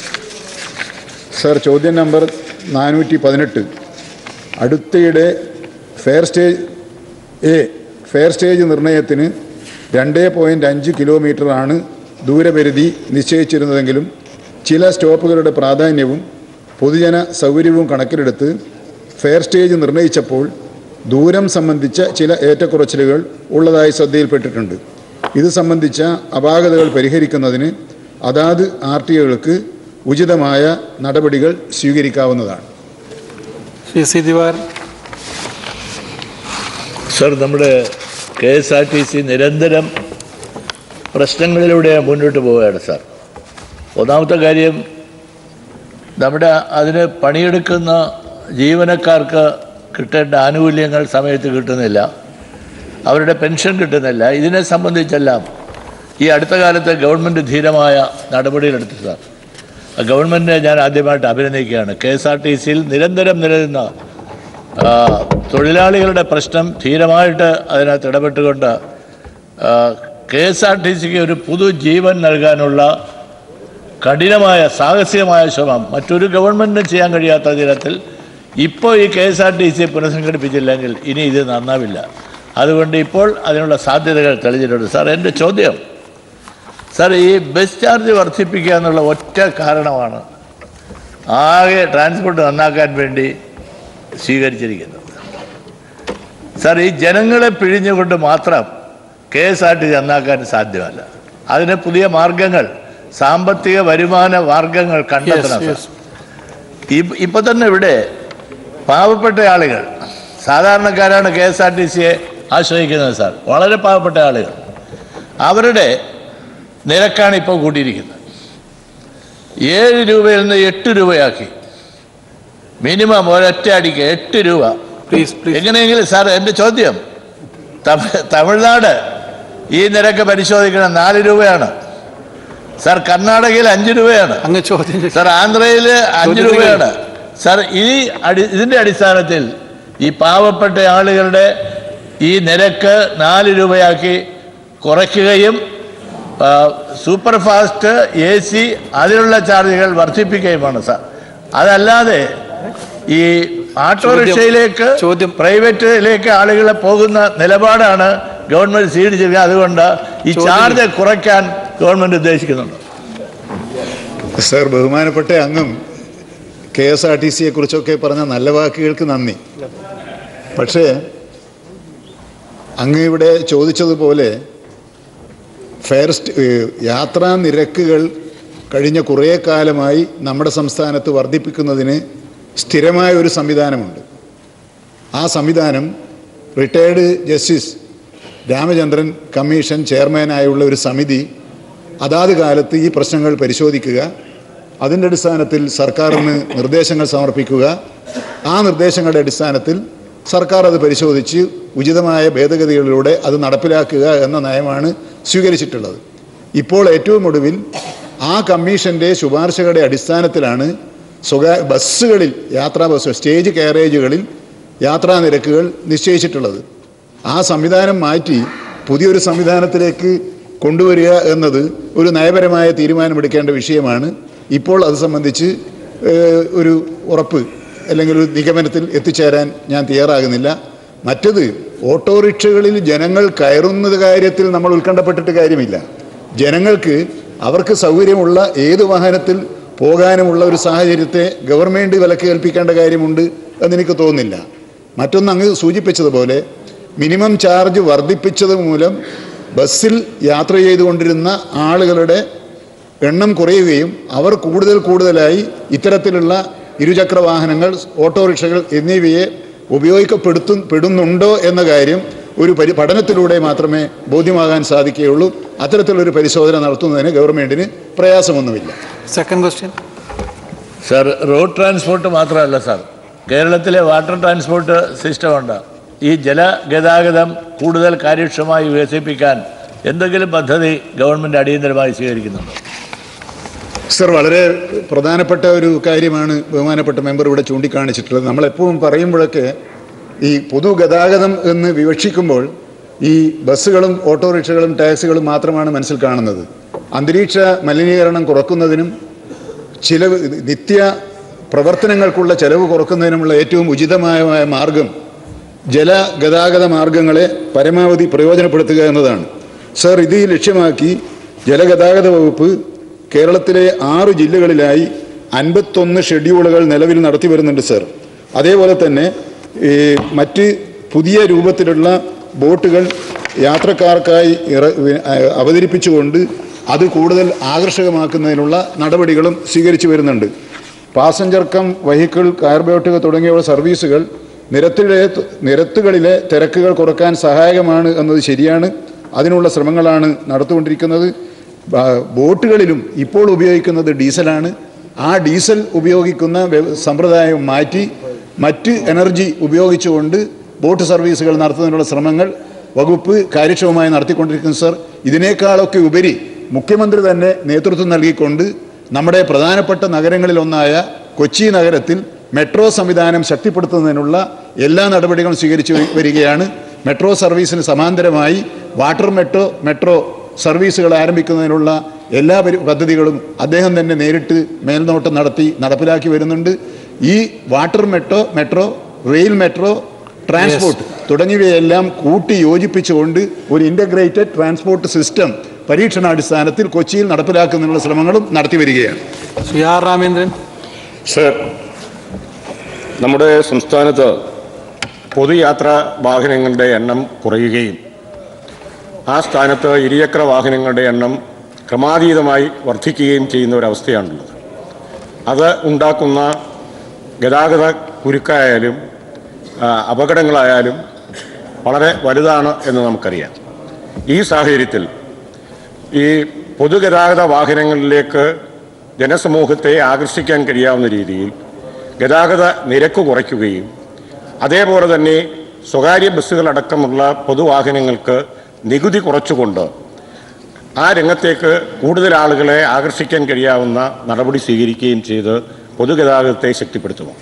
സർ ചോദ്യം നമ്പർ നാനൂറ്റി പതിനെട്ട് അടുത്തിടെ ഫെയർ സ്റ്റേജ് എ ഫെയർ സ്റ്റേജ് നിർണയത്തിന് രണ്ട് പോയിൻറ്റ് അഞ്ച് കിലോമീറ്ററാണ് ദൂരപരിധി നിശ്ചയിച്ചിരുന്നതെങ്കിലും ചില സ്റ്റോപ്പുകളുടെ പ്രാധാന്യവും പൊതുജന സൗകര്യവും കണക്കിലെടുത്ത് ഫെയർ സ്റ്റേജ് നിർണയിച്ചപ്പോൾ ദൂരം സംബന്ധിച്ച ചില ഏറ്റക്കുറച്ചിലുകൾ ഉള്ളതായി ശ്രദ്ധയിൽപ്പെട്ടിട്ടുണ്ട് ഇത് സംബന്ധിച്ച അപാകതകൾ പരിഹരിക്കുന്നതിന് അതാത് ആർ ടി ഒകൾക്ക് ഉചിതമായ നടപടികൾ സ്വീകരിക്കാവുന്നതാണ് ശ്രീ സി ദിവാകരൻ സർ നമ്മുടെ K S R T C നിരന്തരം പ്രശ്നങ്ങളിലൂടെ മുന്നോട്ട് പോവുകയാണ് സാർ ഒന്നാമത്തെ കാര്യം നമ്മുടെ അതിന് പണിയെടുക്കുന്ന ജീവനക്കാർക്ക് കിട്ടേണ്ട ആനുകൂല്യങ്ങൾ സമയത്ത് കിട്ടുന്നില്ല അവരുടെ പെൻഷൻ കിട്ടുന്നില്ല ഇതിനെ സംബന്ധിച്ചെല്ലാം ഈ അടുത്ത കാലത്ത് ഗവൺമെൻറ് ധീരമായ നടപടികളെടുത്തു സാർ ആ ഗവൺമെൻറ്റിനെ ഞാൻ ആദ്യമായിട്ട് അഭിനന്ദിക്കുകയാണ് കെ എസ് ആർ ടി സിയിൽ നിരന്തരം നിലനിന്ന ആ, തൊഴിലാളികളുടെ പ്രശ്നം ധീരമായിട്ട് അതിനകത്ത് ഇടപെട്ടുകൊണ്ട് കെ എസ് ആർ ടി സിക്ക് ഒരു പുതുജീവൻ നൽകാനുള്ള കഠിനമായ സാഹസികമായ ശ്രമം മറ്റൊരു ഗവൺമെൻറ്റിനും ചെയ്യാൻ കഴിയാത്ത തരത്തിൽ ഇപ്പോൾ ഈ K S R T C പുനഃസംഘടിപ്പിച്ചില്ലെങ്കിൽ ഇനി ഇത് നന്നാവില്ല അതുകൊണ്ട് ഇപ്പോൾ അതിനുള്ള സാധ്യതകൾ തെളിഞ്ഞിട്ടുണ്ട് സാർ എൻ്റെ ചോദ്യം സാർ ഈ ബസ് ചാർജ് വർദ്ധിപ്പിക്കുക എന്നുള്ള ഒറ്റ കാരണമാണ് ആകെ ട്രാൻസ്പോർട്ട് നന്നാക്കാൻ വേണ്ടി സ്വീകരിച്ചിരിക്കുന്നത് സാർ ഈ ജനങ്ങളെ പിഴിഞ്ഞുകൊണ്ട് മാത്രം കെ എസ് ആർ ടി നന്നാക്കാൻ സാധ്യമല്ല അതിന് പുതിയ മാർഗങ്ങൾ സാമ്പത്തിക വരുമാന മാർഗങ്ങൾ കണ്ടെത്തണം Yes, സാർ ഇ- ഇപ്പൊ തന്നെ ഇവിടെ പാവപ്പെട്ട ആളുകൾ സാധാരണക്കാരാണ് കെ എസ് ആർ ടി സിയെ ആശ്രയിക്കുന്നത് സാർ വളരെ പാവപ്പെട്ട ആളുകൾ അവരുടെ നിരക്കാണ് ഇപ്പോൾ കൂട്ടിയിരിക്കുന്നത് ഏഴ് രൂപയിൽ നിന്ന് എട്ട് രൂപയാക്കി മിനിമം ഒരൊറ്റ അടിക്ക് എട്ട് രൂപ പ്ലീസ് പ്ലീസ് എങ്ങനെയെങ്കിലും സാർ എൻ്റെ ചോദ്യം തമി- തമിഴ്നാട് ഈ നിരക്ക് പരിശോധിക്കണം നാല് രൂപയാണ് സാർ കർണാടകയിൽ അഞ്ച് രൂപയാണ് അങ്ങ് ചോദ്യം ചെയ്യ്. സാർ ആന്ധ്രയിൽ അഞ്ച് ചോദ്യം രൂപയാണ് സാർ ഈ അടി ഇതിൻ്റെ അടിസ്ഥാനത്തിൽ ഈ പാവപ്പെട്ട ആളുകളുടെ ഈ നിരക്ക് നാല് രൂപയാക്കി കുറയ്ക്കുകയും ആ, സൂപ്പർ ഫാസ്റ്റ് എ സി അതിനുള്ള ചാർജുകൾ വർദ്ധിപ്പിക്കുകയുമാണ് സാർ അതല്ലാതെ ഈ ഓട്ടോറിക്ഷയിലേക്ക് ചോദ്യം. പ്രൈവറ്റിലേക്ക് ആളുകളെ പോകുന്ന നിലപാടാണ് ഗവൺമെന്റ് സ്വീകരിച്ചിരിക്കുന്നത് അതുകൊണ്ട് ഈ ചോദ്യം. ചാർജ് കുറയ്ക്കാൻ ഗവൺമെന്റ് ഉദ്ദേശിക്കുന്നുണ്ട് സർ ബഹുമാനപ്പെട്ട അങ്ങും കെ എസ് ആർ ടി സിയെ കുറിച്ചൊക്കെ പറഞ്ഞ നല്ല വാക്കുകൾക്ക് നന്ദി പക്ഷേ അങ്ങ് ഇവിടെ ചോദിച്ചതുപോലെ ഫെയർ സ്റ്റ്- ഏഹ് യാത്രാ നിരക്കുകൾ കഴിഞ്ഞ കുറേ കാലമായി നമ്മുടെ സംസ്ഥാനത്ത് വർദ്ധിപ്പിക്കുന്നതിന് സ്ഥിരമായ ഒരു സംവിധാനമുണ്ട് ആ സംവിധാനം റിട്ടയർഡ് ജസ്റ്റിസ് രാമചന്ദ്രൻ കമ്മീഷൻ ചെയർമാനായുള്ള ഒരു സമിതി അതാത് കാലത്ത് ഈ പ്രശ്നങ്ങൾ പരിശോധിക്കുക അതിൻ്റെ അടിസ്ഥാനത്തിൽ സർക്കാരിന് നിർദ്ദേശങ്ങൾ സമർപ്പിക്കുക ആ നിർദ്ദേശങ്ങളുടെ അടിസ്ഥാനത്തിൽ സർക്കാർ അത് പരിശോധിച്ച് ഉചിതമായ ഭേദഗതികളിലൂടെ അത് നടപ്പിലാക്കുക എന്ന നയമാണ് സ്വീകരിച്ചിട്ടുള്ളത് ഇപ്പോൾ ഏറ്റവും ഒടുവിൽ ആ കമ്മീഷൻ്റെ ശുപാർശകളുടെ അടിസ്ഥാനത്തിലാണ് സ്വകാ ബസ്സുകളിൽ യാത്രാ ബസ് സ്റ്റേജ് കാരേജുകളിൽ യാത്രാ നിരക്കുകൾ നിശ്ചയിച്ചിട്ടുള്ളത് ആ സംവിധാനം മാറ്റി പുതിയൊരു സംവിധാനത്തിലേക്ക് കൊണ്ടുവരിക എന്നത് ഒരു നയപരമായ തീരുമാനമെടുക്കേണ്ട വിഷയമാണ് ഇപ്പോൾ അത് സംബന്ധിച്ച് ഏഹ്, ഒരു ഉറപ്പ് അല്ലെങ്കിൽ ഒരു നിഗമനത്തിൽ എത്തിച്ചേരാൻ ഞാൻ തയ്യാറാകുന്നില്ല മറ്റത് ഓട്ടോറിക്ഷകളിൽ ജനങ്ങൾ കയറുന്നത് കാര്യത്തിൽ നമ്മൾ ഉത്കണ്ഠപ്പെട്ടിട്ട് കാര്യമില്ല ജനങ്ങൾക്ക് അവർക്ക് സൗകര്യമുള്ള ഏത് വാഹനത്തിൽ പോകാനുമുള്ള ഒരു സാഹചര്യത്തെ ഗവൺമെൻറ് വിലക്ക് കൽപ്പിക്കേണ്ട കാര്യമുണ്ട് എന്നെനിക്ക് തോന്നുന്നില്ല മറ്റൊന്ന് അങ്ങ് സൂചിപ്പിച്ചതുപോലെ മിനിമം ചാർജ് വർദ്ധിപ്പിച്ചത് മൂലം ബസ്സിൽ യാത്ര ചെയ്തുകൊണ്ടിരുന്ന ആളുകളുടെ എണ്ണം കുറയുകയും അവർ കൂടുതൽ കൂടുതലായി ഇത്തരത്തിലുള്ള ഇരുചക്ര വാഹനങ്ങൾ ഓട്ടോറിക്ഷകൾ എന്നിവയെ ഉപയോഗിക്കപ്പെടുത്തു പെടുന്നുണ്ടോ എന്ന കാര്യം ഒരു പരി പഠനത്തിലൂടെ മാത്രമേ ബോധ്യമാകാൻ സാധിക്കുകയുള്ളൂ അത്തരത്തിലൊരു പരിശോധന നടത്തുന്നതിന് ഗവൺമെൻറ്റിന് പ്രയാസമൊന്നുമില്ല second question sir road transport മാത്രമല്ല സാർ കേരളത്തിലെ വാട്ടർ ട്രാൻസ്പോർട്ട് സിസ്റ്റമുണ്ട് ഈ ജലഗതാഗതം കൂടുതൽ കാര്യക്ഷമമായി വികസിപ്പിക്കാൻ എന്തെങ്കിലും പദ്ധതി ഗവൺമെൻറ് അടിയന്തരമായി സ്വീകരിക്കുന്നുണ്ടോ സർ വളരെ പ്രധാനപ്പെട്ട ഒരു കാര്യമാണ് ബഹുമാനപ്പെട്ട മെമ്പർ ഇവിടെ ചൂണ്ടിക്കാണിച്ചിട്ടുള്ളത് നമ്മളെപ്പോഴും പറയുമ്പോഴൊക്കെ ഈ പൊതുഗതാഗതം എന്ന് വിവക്ഷിക്കുമ്പോൾ ഈ ബസ്സുകളും ഓട്ടോറിക്ഷകളും ടാക്സികളും മാത്രമാണ് മനസ്സിൽ കാണുന്നത് അന്തരീക്ഷ മലിനീകരണം കുറക്കുന്നതിനും ചിലവ് നിത്യ പ്രവർത്തനങ്ങൾക്കുള്ള ചെലവ് കുറക്കുന്നതിനുമുള്ള ഏറ്റവും ഉചിതമായ മാർഗം ജലഗതാഗത മാർഗങ്ങളെ പരമാവധി പ്രയോജനപ്പെടുത്തുക എന്നതാണ് സർ ഇത് ലക്ഷ്യമാക്കി ജലഗതാഗത വകുപ്പ് കേരളത്തിലെ ആറ് ജില്ലകളിലായി അൻപത്തൊന്ന് ഷെഡ്യൂളുകൾ നിലവിൽ നടത്തി വരുന്നുണ്ട് സർ അതേപോലെ തന്നെ ഈ മറ്റ് പുതിയ രൂപത്തിലുള്ള ബോട്ടുകൾ യാത്രക്കാർക്കായി ഇറ അവതരിപ്പിച്ചുകൊണ്ട് അത് കൂടുതൽ ആകർഷകമാക്കുന്നതിനുള്ള നടപടികളും സ്വീകരിച്ചു വരുന്നുണ്ട് പാസഞ്ചർ കം വെഹിക്കിൾ കാർബോട്ടുകൾ തുടങ്ങിയുള്ള സർവീസുകൾ നിരത്തിലെ നിരത്തുകളിലെ തിരക്കുകൾ കുറക്കാൻ സഹായകമാണ് എന്നത് ശരിയാണ് അതിനുള്ള ശ്രമങ്ങളാണ് നടത്തിക്കൊണ്ടിരിക്കുന്നത് ബ- ബോട്ടുകളിലും ഇപ്പോൾ ഉപയോഗിക്കുന്നത് ഡീസലാണ് ആ ഡീസൽ ഉപയോഗിക്കുന്ന വ്യ- സമ്പ്രദായം മാറ്റി മറ്റ് എനർജി ഉപയോഗിച്ചുകൊണ്ട് ബോട്ട് സർവീസുകൾ നടത്തുന്നതിനുള്ള ശ്രമങ്ങൾ വകുപ്പ് കാര്യക്ഷമമായി നടത്തിക്കൊണ്ടിരിക്കുന്നു സർ ഇതിനേക്കാളൊക്കെ ഉപരി മുഖ്യമന്ത്രി തന്നെ നേതൃത്വം നൽകിക്കൊണ്ട് നമ്മുടെ പ്രധാനപ്പെട്ട നഗരങ്ങളിലൊന്നായ കൊച്ചി നഗരത്തിൽ മെട്രോ സംവിധാനം ശക്തിപ്പെടുത്തുന്നതിനുള്ള എല്ലാ നടപടികളും സ്വീകരിച്ചു വരി- വരികയാണ് മെട്രോ സർവീസിന് സമാന്തരമായി വാട്ടർ മെട്രോ മെട്രോ സർവീസുകൾ ആരംഭിക്കുന്നതിനുള്ള എല്ലാ പരി- പദ്ധതികളും അദ്ദേഹം തന്നെ നേരിട്ട് മേൽനോട്ടം നടത്തി നടപ്പിലാക്കി വരുന്നുണ്ട് ഈ water metro metro rail metro transport തുടങ്ങിയവയെല്ലാം കൂട്ടി യോജിപ്പിച്ചുകൊണ്ട് ഒരു ഇൻ്റഗ്രേറ്റഡ് ട്രാൻസ്പോർട്ട് സിസ്റ്റം പരീക്ഷണാടിസ്ഥാനത്തിൽ കൊച്ചിയിൽ നടപ്പിലാക്കുന്നതിനുള്ള ശ്രമങ്ങളും നടത്തി വരികയാണ് ശ്രീ ആർ രാമേന്ദ്രൻ സർ നമ്മുടെ സംസ്ഥാനത്ത് പൊതുയാത്രാ വാഹനങ്ങളുടെ എണ്ണം കുറയുകയും ആ സ്ഥാനത്ത് ഇരുചക്ര വാഹനങ്ങളുടെ എണ്ണം ക്രമാതീതമായി വർദ്ധിക്കുകയും ചെയ്യുന്ന ഒരവസ്ഥയാണുള്ളത് അത് ഉണ്ടാക്കുന്ന ഗതാഗത കുരുക്കായാലും ആ, അപകടങ്ങളായാലും വളരെ വലുതാണ് എന്ന് നമുക്കറിയാം ഈ സാഹചര്യത്തിൽ ഈ പൊതുഗതാഗത വാഹനങ്ങളിലേക്ക് ജനസമൂഹത്തെ ആകർഷിക്കാൻ കഴിയാവുന്ന രീതിയിൽ ഗതാഗത നിരക്ക് കുറയ്ക്കുകയും അതേപോലെ തന്നെ സ്വകാര്യ ബസ്സുകളടക്കമുള്ള പൊതുവാഹനങ്ങൾക്ക് നികുതി കുറച്ചുകൊണ്ട് ആ രംഗത്തേക്ക് കൂടുതൽ ആളുകളെ ആകർഷിക്കാൻ കഴിയാവുന്ന നടപടി സ്വീകരിക്കുകയും ചെയ്ത് പൊതുഗതാഗതത്തെ ശക്തിപ്പെടുത്തുമോ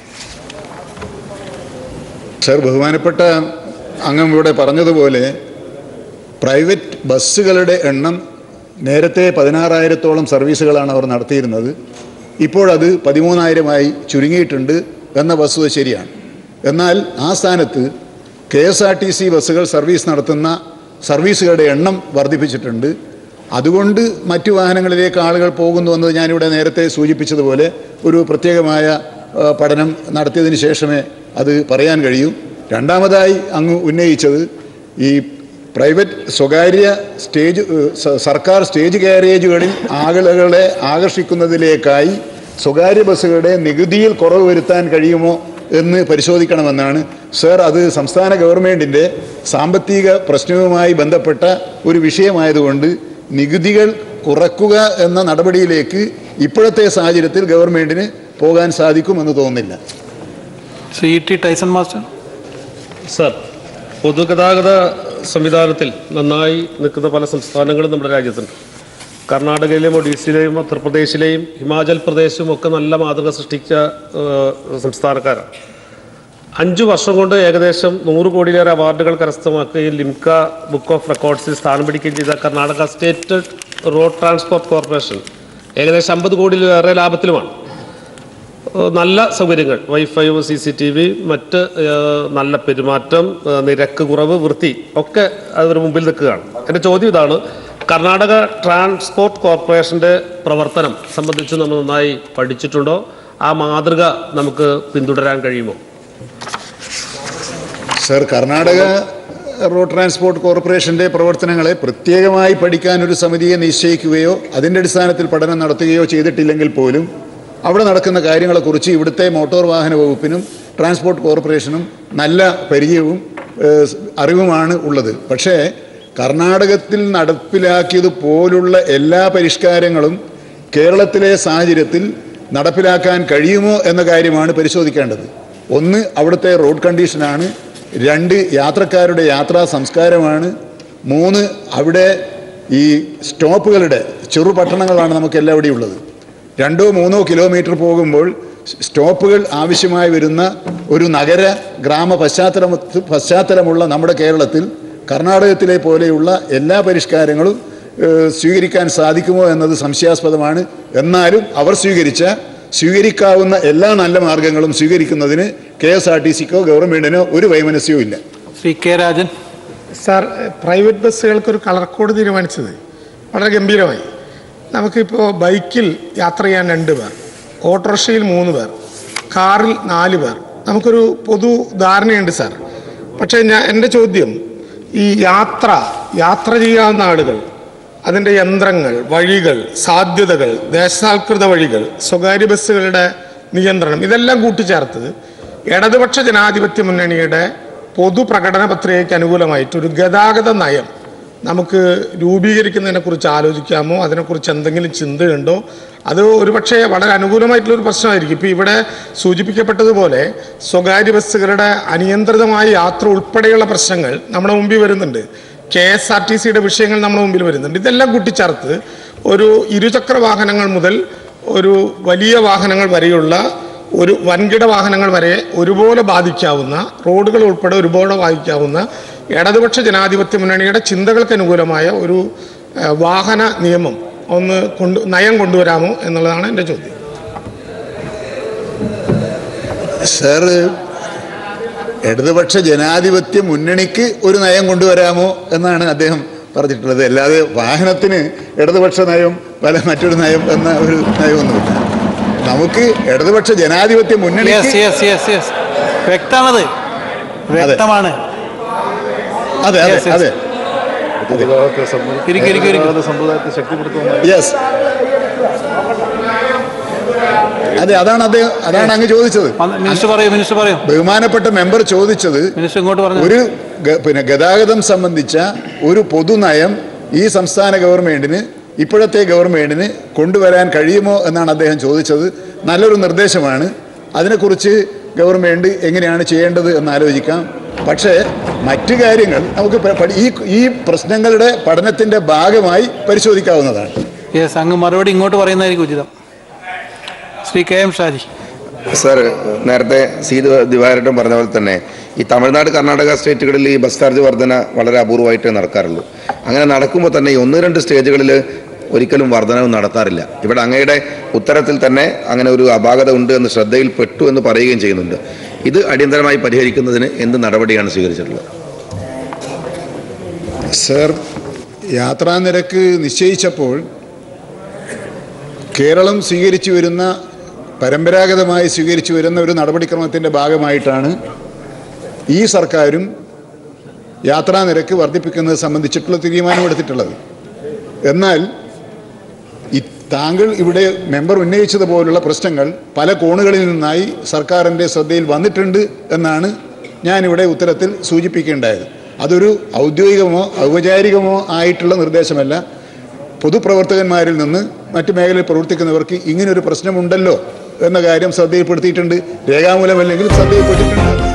സർ ബഹുമാനപ്പെട്ട അംഗം ഇവിടെ പറഞ്ഞതുപോലെ പ്രൈവറ്റ് ബസ്സുകളുടെ എണ്ണം നേരത്തെ പതിനാറായിരത്തോളം സർവീസുകളാണ് അവർ നടത്തിയിരുന്നത് ഇപ്പോഴത് പതിമൂന്നായിരമായി ചുരുങ്ങിയിട്ടുണ്ട് എന്ന വസ്തുത ശരിയാണ് എന്നാൽ ആ സ്ഥാനത്ത് K S R T C ബസ്സുകൾ സർവീസ് നടത്തുന്ന സർവീസുകളുടെ എണ്ണം വർദ്ധിപ്പിച്ചിട്ടുണ്ട് അതുകൊണ്ട് മറ്റു വാഹനങ്ങളിലേക്ക് ആളുകൾ പോകുന്നു എന്നത് ഞാനിവിടെ നേരത്തെ സൂചിപ്പിച്ചതുപോലെ ഒരു പ്രത്യേകമായ ആ, പഠനം നടത്തിയതിന് ശേഷമേ അത് പറയാൻ കഴിയൂ രണ്ടാമതായി അങ്ങ് ഉന്നയിച്ചത് ഈ പ്രൈവറ്റ് സ്വകാര്യ സ്റ്റേജ് ഏഹ്, സ- സർക്കാർ സ്റ്റേജ് കാരേജുകളിൽ ആളുകളെ ആകർഷിക്കുന്നതിലേക്കായി സ്വകാര്യ ബസ്സുകളുടെ നികുതിയിൽ കുറവ് വരുത്താൻ കഴിയുമോ എന്ന് പരിശോധിക്കണമെന്നാണ് സർ അത് സംസ്ഥാന ഗവൺമെൻറ്റിൻ്റെ സാമ്പത്തിക പ്രശ്നവുമായി ബന്ധപ്പെട്ട ഒരു വിഷയമായതുകൊണ്ട് നികുതികൾ കുറക്കുക എന്ന നടപടിയിലേക്ക് ഇപ്പോഴത്തെ സാഹചര്യത്തിൽ ഗവൺമെൻറ്റിന് പോകാൻ സാധിക്കുമെന്ന് തോന്നുന്നില്ല Shri T Tyson master sir പൊതുഗതാഗത സംവിധാനത്തിൽ നന്നായി നിൽക്കുന്ന പല സംസ്ഥാനങ്ങളും നമ്മുടെ രാജ്യത്തുണ്ട് കർണാടകയിലെയും ഒഡീഷയിലെയും ഉത്തർപ്രദേശിലെയും ഹിമാചൽ പ്രദേശും ഒക്കെ നല്ല മാതൃക സൃഷ്ടിച്ച ഏഹ്, സംസ്ഥാനക്കാരാണ് അഞ്ചു വർഷം കൊണ്ട് ഏകദേശം നൂറ് കോടിയിലേറെ അവാർഡുകൾ കരസ്ഥമാക്കുകയും ലിംക ബുക്ക് ഓഫ് റെക്കോർഡ്സിൽ സ്ഥാനം പിടിക്കുകയും ചെയ്ത Karnataka state road transport corporation ഏകദേശം അമ്പത് കോടിയിലേറെ ലാഭത്തിലുമാണ് ഏഹ് നല്ല സൗകര്യങ്ങൾ WiFi C C T V മറ്റ് ഏഹ് നല്ല പെരുമാറ്റം ഏഹ് നിരക്ക് കുറവ് വൃത്തി ഒക്കെ അവർ മുമ്പിൽ നിൽക്കുകയാണ് എൻ്റെ ചോദ്യം ഇതാണ് കർണാടക ട്രാൻസ്പോർട്ട് കോർപ്പറേഷൻ്റെ പ്രവർത്തനം സംബന്ധിച്ച് നമ്മൾ നന്നായി പഠിച്ചിട്ടുണ്ടോ ആ മാതൃക നമുക്ക് പിന്തുടരാൻ കഴിയുമോ സർ കർണാടക റോഡ് ട്രാൻസ്പോർട്ട് കോർപ്പറേഷന്റെ പ്രവർത്തനങ്ങളെ പ്രത്യേകമായി പഠിക്കാൻ ഒരു സമിതിയെ നിശ്ചയിക്കുകയോ അതിൻ്റെ അടിസ്ഥാനത്തിൽ പഠനം നടത്തുകയോ ചെയ്തിട്ടില്ലെങ്കിൽ പോലും അവിടെ നടക്കുന്ന കാര്യങ്ങളെക്കുറിച്ച് ഇവിടുത്തെ മോട്ടോർ വാഹന വകുപ്പിനും ട്രാൻസ്പോർട്ട് കോർപ്പറേഷനും നല്ല പരിചയവും ഏഹ്, അറിവുമാണ് ഉള്ളത് പക്ഷേ കർണാടകത്തിൽ നടപ്പിലാക്കിയതുപോലുള്ള എല്ലാ പരിഷ്കാരങ്ങളും കേരളത്തിലെ സാഹചര്യത്തിൽ നടപ്പിലാക്കാൻ കഴിയുമോ എന്ന കാര്യമാണ് പരിശോധിക്കേണ്ടത് ഒന്ന് അവിടുത്തെ റോഡ് കണ്ടീഷനാണ് രണ്ട് യാത്രക്കാരുടെ യാത്രാ സംസ്കാരമാണ് മൂന്ന് അവിടെ ഈ സ്റ്റോപ്പുകളുടെ ചെറു പട്ടണങ്ങളാണ് നമുക്ക് എല്ലാവിടെയും ഉള്ളത് രണ്ടോ മൂന്നോ കിലോമീറ്റർ പോകുമ്പോൾ സ്റ്റോപ്പുകൾ ആവശ്യമായി വരുന്ന ഒരു നഗര ഗ്രാമ പശ്ചാത്തലം പശ്ചാത്തലമുള്ള നമ്മുടെ കേരളത്തിൽ കർണാടകത്തിലെ പോലെയുള്ള എല്ലാ പരിഷ്കാരങ്ങളും ഏഹ്, സ്വീകരിക്കാൻ സാധിക്കുമോ എന്നത് സംശയാസ്പദമാണ് എന്നാലും അവർ സ്വീകരിച്ച സ്വീകരിക്കാവുന്ന എല്ലാ നല്ല മാർഗങ്ങളും സ്വീകരിക്കുന്നതിന് കെ എസ് ആർ ടി സിക്കോ ഗവൺമെന്റിനോ ഒരു വൈമനസ്യവും ഇല്ല Shri K Rajan sir private ബസ്സുകൾക്ക് ഒരു കളർ കോഡ് തീരുമാനിച്ചത് വളരെ ഗംഭീരമായി നമുക്കിപ്പോൾ ബൈക്കിൽ യാത്ര ചെയ്യാൻ രണ്ട് പേർ ഓട്ടോറിക്ഷയിൽ മൂന്ന് പേർ കാറിൽ നാല് പേർ നമുക്കൊരു പൊതു ധാരണയുണ്ട് സാർ പക്ഷേ ഞാൻ എൻ്റെ ചോദ്യം ഈ യാത്ര യാത്ര ചെയ്യാവുന്ന ആളുകൾ അതിൻ്റെ യന്ത്രങ്ങൾ വഴികൾ സാധ്യതകൾ ദേശസാൽകൃത വഴികൾ സ്വകാര്യ ബസ്സുകളുടെ നിയന്ത്രണം ഇതെല്ലാം കൂട്ടിച്ചേർത്ത് ഇടതുപക്ഷ ജനാധിപത്യ മുന്നണിയുടെ പൊതു പ്രകടന പത്രികയ്ക്ക് അനുകൂലമായിട്ട് ഒരു ഗതാഗത നയം നമുക്ക് രൂപീകരിക്കുന്നതിനെ കുറിച്ച് ആലോചിക്കാമോ അതിനെക്കുറിച്ച് എന്തെങ്കിലും ചിന്തയുണ്ടോ അത് ഒരുപക്ഷെ വളരെ അനുകൂലമായിട്ടുള്ള ഒരു പ്രശ്നമായിരിക്കും ഇപ്പോൾ ഇവിടെ സൂചിപ്പിക്കപ്പെട്ടതുപോലെ സ്വകാര്യ ബസ്സുകളുടെ അനിയന്ത്രിതമായ യാത്ര ഉൾപ്പെടെയുള്ള പ്രശ്നങ്ങൾ നമ്മുടെ മുമ്പിൽ വരുന്നുണ്ട് കെ എസ് ആർ ടി സിയുടെ വിഷയങ്ങൾ നമ്മുടെ മുമ്പിൽ വരുന്നുണ്ട് ഇതെല്ലാം കൂട്ടിച്ചേർത്ത് ഒരു ഇരുചക്ര വാഹനങ്ങൾ മുതൽ ഒരു വലിയ വാഹനങ്ങൾ വരെയുള്ള ഒരു വൻകിട വാഹനങ്ങൾ വരെ ഒരുപോലെ ബാധിക്കാവുന്ന റോഡുകൾ ഉൾപ്പെടെ ഒരുപോലെ ബാധിക്കാവുന്ന ഇടതുപക്ഷ ജനാധിപത്യ മുന്നണിയുടെ ചിന്തകൾക്ക് അനുകൂലമായ ഒരു ഏഹ്, വാഹന നിയമം ഒന്ന് കൊണ്ട് നയം കൊണ്ടുവരാമോ എന്നുള്ളതാണ് എൻ്റെ ചോദ്യം സർ ഇടതുപക്ഷ ജനാധിപത്യ മുന്നണിക്ക് ഒരു നയം കൊണ്ടുവരാമോ എന്നാണ് അദ്ദേഹം പറഞ്ഞിട്ടുള്ളത് അല്ലാതെ വാഹനത്തിന് ഇടതുപക്ഷ നയം പല മറ്റൊരു നയം എന്ന ഒരു നയമൊന്നുമില്ല നമുക്ക് ഇടതുപക്ഷ ജനാധിപത്യ യെസ് മുന്നണിക്ക് യെസ് യെസ് യെസ് വ്യക്തമാണത് വ്യക്തമാണ് അതെ അതെ Yes, yes. അതെ ഇരിക്കൂ, ഇരിക്കൂ, ഇരിക്കൂ. സമ്പ്രദായത്തെ ശക്തിപ്പെടുത്തുന്ന യെസ് അതെ അതാണ് അദ്ദേഹം അതാണ് അങ്ങ് ചോദിച്ചത് മിനിസ്റ്റർ പറയൂ മിനിസ്റ്റർ പറയൂ ബഹുമാനപ്പെട്ട മെമ്പർ ചോദിച്ചത് മിനിസ്റ്റർ ഇങ്ങോട്ട് പറഞ്ഞു ഒരു ഗ- പിന്നെ ഗതാഗതം സംബന്ധിച്ച ഒരു പൊതുനയം ഈ സംസ്ഥാന ഗവൺമെന്റിന് ഇപ്പോഴത്തെ ഗവൺമെന്റിന് കൊണ്ടുവരാൻ കഴിയുമോ എന്നാണ് അദ്ദേഹം ചോദിച്ചത് നല്ലൊരു നിർദ്ദേശമാണ് അതിനെക്കുറിച്ച് ഗവൺമെന്റ് എങ്ങനെയാണ് ചെയ്യേണ്ടത് എന്ന് ആലോചിക്കാം പക്ഷേ മറ്റു കാര്യങ്ങൾ നമുക്ക് പ- പഠി- ഈ ഈ പ്രശ്നങ്ങളുടെ പഠനത്തിന്റെ ഭാഗമായി പരിശോധിക്കാവുന്നതാണ് യെസ് അങ്ങ് മറുപടി ഇങ്ങോട്ട് പറയുന്നതായിരിക്കും ഉചിതം Shri K M Shaji sir നേരത്തെ സി ദിവ- ദിവാകരൻ പറഞ്ഞ പോലെ തന്നെ ഈ തമിഴ്നാട് കർണാടക സ്റ്റേറ്റുകളിൽ ഈ ബസ് ചാർജ് വർധന വളരെ അപൂർവമായിട്ടേ നടക്കാറുള്ളൂ അങ്ങനെ നടക്കുമ്പോൾ തന്നെ ഈ ഒന്ന് രണ്ട് സ്റ്റേജുകളിൽ ഒരിക്കലും വർധനവ് നടത്താറില്ല ഇവിടെ അങ്ങയുടെ ഉത്തരത്തിൽ തന്നെ അങ്ങനെ ഒരു അപാകത ഉണ്ട് എന്ന് ശ്രദ്ധയിൽപ്പെട്ടു എന്ന് പറയുകയും ചെയ്യുന്നുണ്ട് ഇത് അടിയന്തരമായി പരിഹരിക്കുന്നതിന് എന്ത് നടപടിയാണ് സ്വീകരിച്ചിട്ടുള്ളത് സർ യാത്രാ നിരക്ക് നിശ്ചയിച്ചപ്പോൾ കേരളം സ്വീകരിച്ചു വരുന്ന പരമ്പരാഗതമായി സ്വീകരിച്ചു വരുന്ന ഒരു നടപടിക്രമത്തിൻ്റെ ഭാഗമായിട്ടാണ് ഈ സർക്കാരും യാത്രാ നിരക്ക് വർദ്ധിപ്പിക്കുന്നത് സംബന്ധിച്ചിട്ടുള്ള തീരുമാനമെടുത്തിട്ടുള്ളത് എന്നാൽ ഈ താങ്കൾ ഇവിടെ മെമ്പർ ഉന്നയിച്ചതുപോലുള്ള പ്രശ്നങ്ങൾ പല കോണുകളിൽ നിന്നായി സർക്കാരിൻ്റെ ശ്രദ്ധയിൽ വന്നിട്ടുണ്ട് എന്നാണ് ഞാനിവിടെ ഉത്തരത്തിൽ സൂചിപ്പിക്കേണ്ടായത് അതൊരു ഔദ്യോഗികമോ ഔപചാരികമോ ആയിട്ടുള്ള നിർദ്ദേശമല്ല പൊതുപ്രവർത്തകന്മാരിൽ നിന്ന് മറ്റു മേഖലയിൽ പ്രവർത്തിക്കുന്നവർക്ക് ഇങ്ങനൊരു പ്രശ്നമുണ്ടല്ലോ എന്ന കാര്യം ശ്രദ്ധയിൽപ്പെടുത്തിയിട്ടുണ്ട് രേഖാമൂലമല്ലെങ്കിൽ ശ്രദ്ധയിൽപ്പെട്ടിട്ടുണ്ട്